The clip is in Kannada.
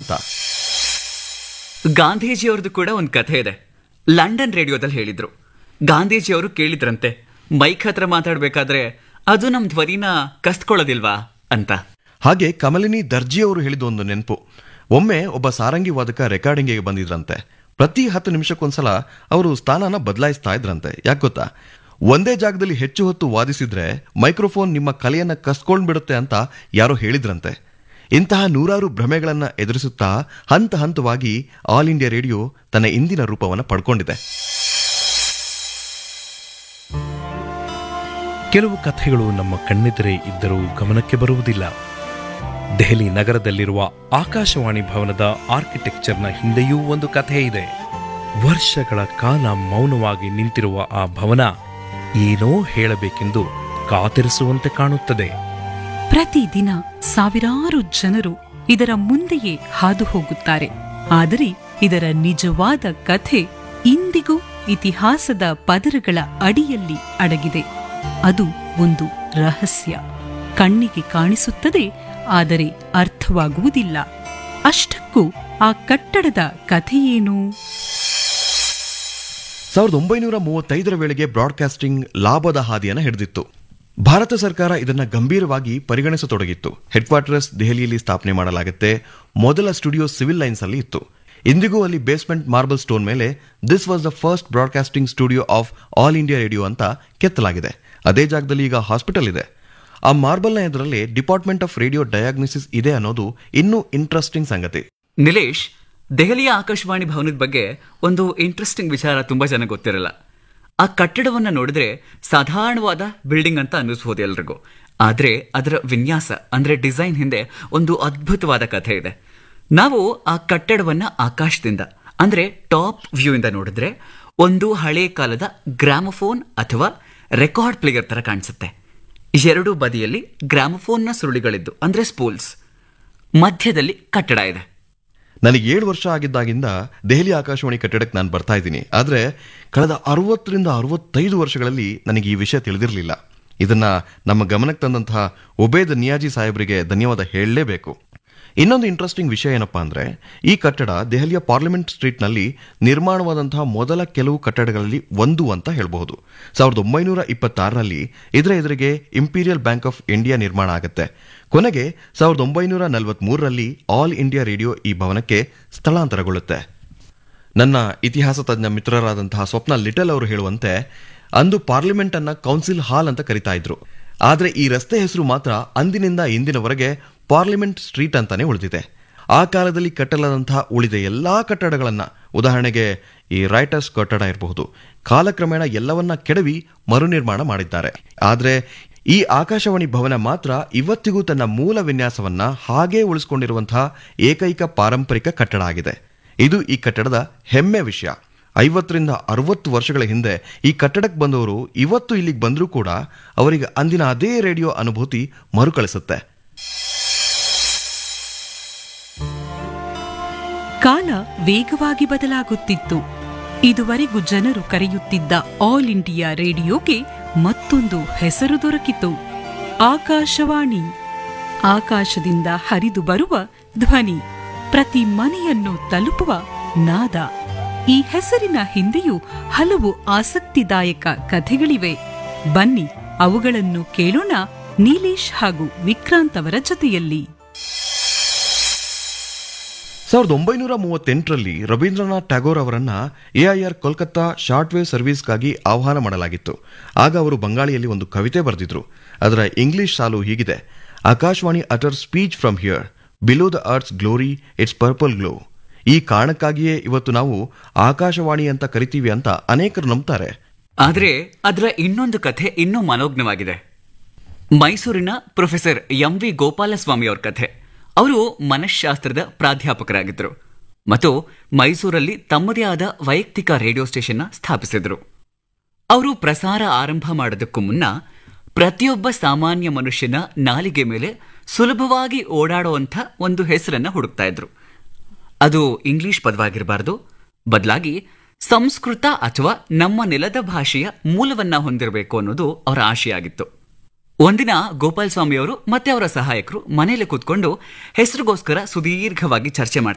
ಅಂತ ಗಾಂಧೀಜಿಯವ್ರದ್ದು ಕೂಡ ಒಂದು ಕಥೆ ಇದೆ ಲಂಡನ್ ರೇಡಿಯೋದಲ್ಲಿ ಹೇಳಿದ್ರು ಗಾಂಧೀಜಿಯವರು ಕೇಳಿದ್ರಂತೆ ಮೈಕ್ ಹತ್ರ ಮಾತಾಡ್ಬೇಕಾದ್ರೆ ಅದು ನಮ್ ಧ್ವನಿನ ಕಸ್ತ್ಕೊಳ್ಳೋದಿಲ್ವಾ ಅಂತ ಹಾಗೆ ಕಮಲಿನಿ ದರ್ಜಿ ಅವರು ಹೇಳಿದ ಒಂದು ನೆನಪು ಒಮ್ಮೆ ಒಬ್ಬ ಸಾರಂಗಿ ವಾದಕ ರೆಕಾರ್ಡಿಂಗಿಗೆ ಬಂದಿದ್ರಂತೆ ಪ್ರತಿ ಹತ್ತು ನಿಮಿಷಕ್ಕೊಂದ್ಸಲ ಅವರು ಸ್ಥಾನನ ಬದಲಾಯಿಸ್ತಾ ಇದ್ರಂತೆ ಯಾಕೆ ಗೊತ್ತಾ ಒಂದೇ ಜಾಗದಲ್ಲಿ ಹೆಚ್ಚು ಹೊತ್ತು ವಾದಿಸಿದ್ರೆ ಮೈಕ್ರೋಫೋನ್ ನಿಮ್ಮ ಕಲೆಯನ್ನ ಕಸ್ಕೊಂಡ್ಬಿಡುತ್ತೆ ಅಂತ ಯಾರೋ ಹೇಳಿದ್ರಂತೆ ಇಂತಹ ನೂರಾರು ಭ್ರಮೆಗಳನ್ನ ಎದುರಿಸುತ್ತಾ ಹಂತ ಹಂತವಾಗಿ ಆಲ್ ಇಂಡಿಯಾ ರೇಡಿಯೋ ತನ್ನ ಇಂದಿನ ರೂಪವನ್ನು ಪಡ್ಕೊಂಡಿದೆ ಕೆಲವು ಕಥೆಗಳು ನಮ್ಮ ಕಣ್ಣೆದುರೇ ಇದ್ದರೂ ಗಮನಕ್ಕೆ ಬರುವುದಿಲ್ಲ ದೆಹಲಿ ನಗರದಲ್ಲಿರುವ ಆಕಾಶವಾಣಿ ಭವನದ ಆರ್ಕಿಟೆಕ್ಚರ್ನ ಹಿಂದೆಯೂ ಒಂದು ಕಥೆ ಇದೆ ವರ್ಷಗಳ ಕಾಲ ಮೌನವಾಗಿ ನಿಂತಿರುವ ಆ ಭವನ ಏನೋ ಹೇಳಬೇಕೆಂದು ಕಾತರಿಸುವಂತೆ ಕಾಣುತ್ತದೆ ಪ್ರತಿದಿನ ಸಾವಿರಾರು ಜನರು ಇದರ ಮುಂದೆಯೇ ಹಾದು ಹೋಗುತ್ತಾರೆ ಆದರೆ ಇದರ ನಿಜವಾದ ಕಥೆ ಇಂದಿಗೂ ಇತಿಹಾಸದ ಪದರಗಳ ಅಡಿಯಲ್ಲಿ ಅಡಗಿದೆ ಅದು ಒಂದು ರಹಸ್ಯ ಕಣ್ಣಿಗೆ ಕಾಣಿಸುತ್ತದೆ ಆದರೆ ಅರ್ಥವಾಗುವುದಿಲ್ಲ ಅಷ್ಟಕ್ಕೂ ಆ ಕಟ್ಟಡದ ಕಥೆಯೇನು ಸಾವಿರದ ಒಂಬೈನೂರ ಮೂವತ್ತೈದರ ವೇಳೆಗೆ ಬ್ರಾಡ್ಕಾಸ್ಟಿಂಗ್ ಲಾಭದ ಹಾದಿಯನ್ನು ಹಿಡಿದಿತ್ತು ಭಾರತ ಸರ್ಕಾರ ಇದನ್ನ ಗಂಭೀರವಾಗಿ ಪರಿಗಣಿಸತೊಡಗಿತ್ತು ಹೆಡ್ ಕ್ವಾರ್ಟರ್ಸ್ ದೆಹಲಿಯಲ್ಲಿ ಸ್ಥಾಪನೆ ಮಾಡಲಾಗುತ್ತೆ ಮೊದಲ ಸ್ಟುಡಿಯೋ ಸಿವಿಲ್ ಲೈನ್ಸ್ ಅಲ್ಲಿ ಇತ್ತು ಇಂದಿಗೂ ಅಲ್ಲಿ ಬೇಸ್ಮೆಂಟ್ ಮಾರ್ಬಲ್ ಸ್ಟೋನ್ ಮೇಲೆ this was the first broadcasting studio of All India Radio ಅಂತ ಕೆತ್ತಲಾಗಿದೆ ಅದೇ ಜಾಗದಲ್ಲಿ ಈಗ ಹಾಸ್ಪಿಟಲ್ ಇದೆ ಆ ಮಾರ್ಬಲ್ನ ಎದುರಲ್ಲಿ ಡಿಪಾರ್ಟ್ಮೆಂಟ್ ಆಫ್ ರೇಡಿಯೋ ಡಯಾಗ್ನೋಸಿಸ್ ಇದೆ ಅನ್ನೋದು ಇನ್ನೂ ಇಂಟ್ರೆಸ್ಟಿಂಗ್ ಸಂಗತಿ ನಿಲೇಶ್ ದೆಹಲಿಯ ಆಕಾಶವಾಣಿ ಭವನದ ಬಗ್ಗೆ ಒಂದು ಇಂಟ್ರೆಸ್ಟಿಂಗ್ ವಿಚಾರ ತುಂಬಾ ಜನ ಗೊತ್ತಿರಲ್ಲ ಆ ಕಟ್ಟಡವನ್ನ ನೋಡಿದ್ರೆ ಸಾಧಾರಣವಾದ ಬಿಲ್ಡಿಂಗ್ ಅಂತ ಅನ್ನಿಸ್ಬೋದು ಎಲ್ರಿಗೂ ಆದ್ರೆ ಅದರ ವಿನ್ಯಾಸ ಅಂದ್ರೆ ಡಿಸೈನ್ ಹಿಂದೆ ಒಂದು ಅದ್ಭುತವಾದ ಕಥೆ ಇದೆ ನಾವು ಆ ಕಟ್ಟಡವನ್ನ ಆಕಾಶದಿಂದ ಅಂದ್ರೆ ಟಾಪ್ ವ್ಯೂ ಇಂದ ನೋಡಿದ್ರೆ ಒಂದು ಹಳೆ ಕಾಲದ ಗ್ರಾಮಫೋನ್ ಅಥವಾ ರೆಕಾರ್ಡ್ ಪ್ಲೇಯರ್ ತರ ಕಾಣಿಸುತ್ತೆ ಎರಡೂ ಬದಿಯಲ್ಲಿ ಗ್ರಾಮಫೋನ್ನ ಸುರುಳಿಗಳಿದ್ದು ಅಂದ್ರೆ ಸ್ಪೂಲ್ಸ್ ಮಧ್ಯದಲ್ಲಿ ಕಟ್ಟಡ ಇದೆ ನನಗೆ ಏಳು ವರ್ಷ ಆಗಿದ್ದಾಗಿಂದ ದೆಹಲಿ ಆಕಾಶವಾಣಿ ಕಟ್ಟಡಕ್ಕೆ ನಾನು ಬರ್ತಾ ಇದ್ದೀನಿ ಆದರೆ ಕಳೆದ ಅರವತ್ತರಿಂದ ಅರವತ್ತೈದು ವರ್ಷಗಳಲ್ಲಿ ನನಗೆ ಈ ವಿಷಯ ತಿಳಿದಿರಲಿಲ್ಲ ಇದನ್ನ ನಮ್ಮ ಗಮನಕ್ಕೆ ತಂದಂತಹ ಒಬೇದ್ ನಿಯಾಜಿ ಸಾಹೇಬರಿಗೆ ಧನ್ಯವಾದ ಹೇಳಲೇಬೇಕು ಇನ್ನೊಂದು ಇಂಟ್ರೆಸ್ಟಿಂಗ್ ವಿಷಯ ಏನಪ್ಪಾ ಅಂದ್ರೆ ಈ ಕಟ್ಟಡ ದೆಹಲಿಯ ಪಾರ್ಲಿಮೆಂಟ್ ಸ್ಟ್ರೀಟ್ನಲ್ಲಿ ನಿರ್ಮಾಣವಾದಂತಹ ಮೊದಲ ಕೆಲವು ಕಟ್ಟಡಗಳಲ್ಲಿ ಒಂದು ಅಂತ ಹೇಳಬಹುದು ಸಾವಿರದ ಒಂಬೈನೂರ ಇಪ್ಪತ್ತಾರರಲ್ಲಿ ಇದರ ಎದುರಿಗೆ ಇಂಪೀರಿಯಲ್ ಬ್ಯಾಂಕ್ ಆಫ್ ಇಂಡಿಯಾ ನಿರ್ಮಾಣ ಆಗುತ್ತೆ ಕೊನೆಗೆ ಸಾವಿರದ ಒಂಬೈನೂರ ನಲವತ್ಮೂರರಲ್ಲಿ ಆಲ್ ಇಂಡಿಯಾ ರೇಡಿಯೋ ಈ ಭವನಕ್ಕೆ ಸ್ಥಳಾಂತರಗೊಳ್ಳುತ್ತೆ ನನ್ನ ಇತಿಹಾಸ ತಜ್ಞ ಮಿತ್ರರಾದಂತಹ ಸ್ವಪ್ನ ಲಿಟಲ್ ಅವರು ಹೇಳುವಂತೆ ಅಂದು ಪಾರ್ಲಿಮೆಂಟ್ ಅನ್ನ ಕೌನ್ಸಿಲ್ ಹಾಲ್ ಅಂತ ಕರಿತಾ ಇದ್ರು ಆದ್ರೆ ಈ ರಸ್ತೆ ಹೆಸರು ಮಾತ್ರ ಅಂದಿನಿಂದ ಇಂದಿನವರೆಗೆ ಪಾರ್ಲಿಮೆಂಟ್ ಸ್ಟ್ರೀಟ್ ಅಂತಾನೆ ಉಳಿದಿದೆ ಆ ಕಾಲದಲ್ಲಿ ಕಟ್ಟಲಾದಂತಹ ಉಳಿದ ಎಲ್ಲಾ ಕಟ್ಟಡಗಳನ್ನ ಉದಾಹರಣೆಗೆ ಈ ರೈಟರ್ಸ್ ಕಟ್ಟಡ ಇರಬಹುದು ಕಾಲಕ್ರಮೇಣ ಎಲ್ಲವನ್ನ ಕೆಡವಿ ಮರುನಿರ್ಮಾಣ ಮಾಡಿದ್ದಾರೆ ಆದ್ರೆ ಈ ಆಕಾಶವಾಣಿ ಭವನ ಮಾತ್ರ ಇವತ್ತಿಗೂ ತನ್ನ ಮೂಲ ವಿನ್ಯಾಸವನ್ನ ಹಾಗೇ ಉಳಿಸಿಕೊಂಡಿರುವಂತಹ ಏಕೈಕ ಪಾರಂಪರಿಕ ಕಟ್ಟಡ ಆಗಿದೆ ಇದು ಈ ಕಟ್ಟಡದ ಹೆಮ್ಮೆ ವಿಷಯ ಐವತ್ತರಿಂದ ಅರವತ್ತು ವರ್ಷಗಳ ಹಿಂದೆ ಈ ಕಟ್ಟಡಕ್ಕೆ ಬಂದವರು ಇವತ್ತು ಇಲ್ಲಿಗೆ ಬಂದರೂ ಕೂಡ ಅವರಿಗೆ ಅಂದಿನ ಅದೇ ರೇಡಿಯೋ ಅನುಭೂತಿ ಮರುಕಳಿಸುತ್ತೆ ಕಾಲ ವೇಗವಾಗಿ ಬದಲಾಗುತ್ತಿತ್ತು ಇದುವರೆಗೂ ಜನರು ಕರೆಯುತ್ತಿದ್ದ ಆಲ್ ಇಂಡಿಯಾ ರೇಡಿಯೋಗೆ ಮತ್ತೊಂದು ಹೆಸರು ದೊರಕಿತು ಆಕಾಶವಾಣಿ ಆಕಾಶದಿಂದ ಹರಿದು ಬರುವ ಧ್ವನಿ ಪ್ರತಿ ಮನೆಯನ್ನು ತಲುಪುವ ನಾದ ಈ ಹೆಸರಿನ ಹಿಂದೆಯೂ ಹಲವು ಆಸಕ್ತಿದಾಯಕ ಕಥೆಗಳಿವೆ ಬನ್ನಿ ಅವುಗಳನ್ನು ಕೇಳೋಣ ನೀಲೇಶ್ ಹಾಗೂ ವಿಕ್ರಾಂತ್ ಅವರ ಜೊತೆಯಲ್ಲಿ ಸಾವಿರದ ಒಂಬೈನೂರ ಮೂವತ್ತೆಂಟರಲ್ಲಿ ರವೀಂದ್ರನಾಥ್ ಟ್ಯಾಗೋರ್ ಅವರನ್ನ ಎಐಆರ್ ಕೋಲ್ಕತ್ತಾ ಶಾರ್ಟ್ ವೇವ್ ಸರ್ವಿಸ್ಗಾಗಿ ಆಹ್ವಾನ ಮಾಡಲಾಗಿತ್ತು ಆಗ ಅವರು ಬಂಗಾಳಿಯಲ್ಲಿ ಒಂದು ಕವಿತೆ ಬರೆದಿದ್ರು ಅದರ ಇಂಗ್ಲಿಷ್ ಸಾಲು ಹೀಗಿದೆ Akashvani utter speech from here below the earth's glory its purple glow ಈ ಕಾರಣಕ್ಕಾಗಿಯೇ ಇವತ್ತು ನಾವು ಆಕಾಶವಾಣಿ ಅಂತ ಕರಿತೀವಿ ಅಂತ ಅನೇಕರು ನಂಬ್ತಾರೆ ಆದ್ರೆ ಅದರ ಇನ್ನೊಂದು ಕಥೆ ಇನ್ನೂ ಮನೋಜ್ಞವಾಗಿದೆ ಮೈಸೂರಿನ ಪ್ರೊಫೆಸರ್ ಎಂ ವಿ ಗೋಪಾಲಸ್ವಾಮಿ ಅವ್ರ ಕಥೆ ಅವರು ಮನಃಶಾಸ್ತ್ರದ ಪ್ರಾಧ್ಯಾಪಕರಾಗಿದ್ದರು ಮತ್ತು ಮೈಸೂರಲ್ಲಿ ತಮ್ಮದೇ ಆದ ವೈಯಕ್ತಿಕ ರೇಡಿಯೋ ಸ್ಟೇಷನ್ನ ಸ್ಥಾಪಿಸಿದರು ಅವರು ಪ್ರಸಾರ ಆರಂಭ ಮಾಡೋದಕ್ಕೂ ಮುನ್ನ ಪ್ರತಿಯೊಬ್ಬ ಸಾಮಾನ್ಯ ಮನುಷ್ಯನ ನಾಲಿಗೆ ಮೇಲೆ ಸುಲಭವಾಗಿ ಓಡಾಡುವಂಥ ಒಂದು ಹೆಸರನ್ನ ಹುಡುಕ್ತಾ ಇದ್ರು ಅದು ಇಂಗ್ಲಿಷ್ ಪದವಾಗಿರಬಾರದು ಬದಲಾಗಿ ಸಂಸ್ಕೃತ ಅಥವಾ ನಮ್ಮ ನೆಲದ ಭಾಷೆಯ ಮೂಲವನ್ನ ಹೊಂದಿರಬೇಕು ಅನ್ನೋದು ಅವರ ಆಶೆ ಆಗಿತ್ತು ಒಂದಿನ ಗೋಪಾಲ್ ಸ್ವಾಮಿ ಅವರು ಮತ್ತೆ ಅವರ ಸಹಾಯಕರು ಮನೆಯಲ್ಲಿ ಕೂತ್ಕೊಂಡು ಹೆಸರಿಗೋಸ್ಕರ ಸುದೀರ್ಘವಾಗಿ ಚರ್ಚೆ ಮಾಡ್ತಾರೆ